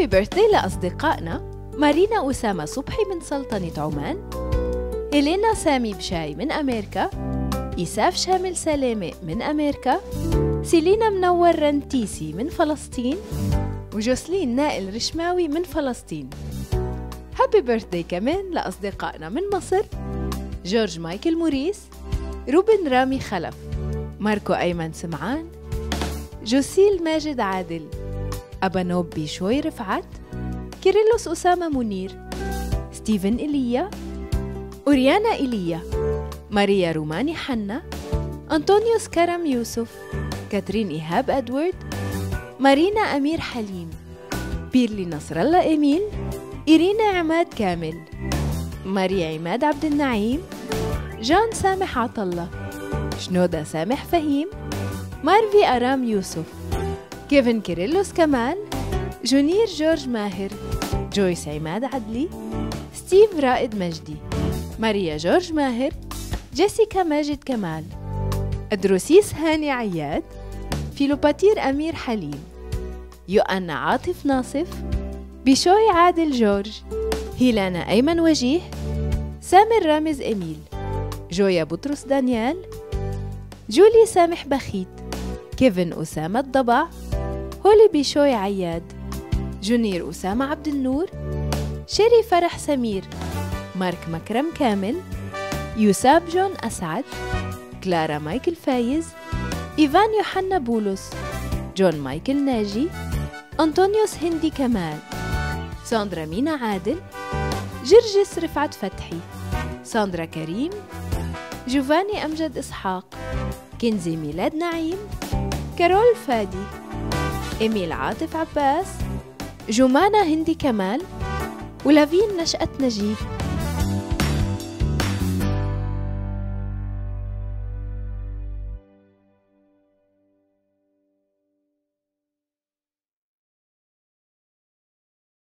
هابي بيرثدي لأصدقائنا مارينا أسامة صبحي من سلطنة عمان هيلينا سامي بشاي من أمريكا إيساف شامل سلامة من أمريكا سيلينا منور رنتيسي من فلسطين وجوسلين نائل رشماوي من فلسطين هابي بيرثدي كمان لأصدقائنا من مصر جورج مايكل موريس روبن رامي خلف ماركو أيمن سمعان جوسيل ماجد عادل أبانوب بيشوي رفعت كيرلس أسامة منير ستيفن إيليا أوريانا إيليا ماريا روماني حنا أنطونيوس كرم يوسف كاترين إيهاب أدوارد مارينا أمير حليم بيرلي نصر الله إيميل إيرينا عماد كامل ماريا عماد عبد النعيم جان سامح عطلة شنودة سامح فهيم مارفي أرام يوسف كيفن كيرلس كمال جونير جورج ماهر جويس عماد عدلي ستيف رائد مجدي ماريا جورج ماهر جيسيكا ماجد كمال أدروسيس هاني عياد فيلوباتير أمير حليم يؤنا عاطف ناصف بشوي عادل جورج هيلانا أيمن وجيه سامر رامز إميل جويا بطرس دانيال جولي سامح بخيت كيفن أسامة الضبع هولي بشوي عياد جونير أسامة عبد النور شيري فرح سمير مارك مكرم كامل يوساب جون أسعد كلارا مايكل فايز إيفان يوحنا بولس جون مايكل ناجي أنطونيوس هندي كمال ساندرا مينا عادل جرجس رفعت فتحي ساندرا كريم جوفاني أمجد إسحاق كنزي ميلاد نعيم كارول فادي إيميل عاطف عباس جمانة هندي كمال ولافين نشأت نجيب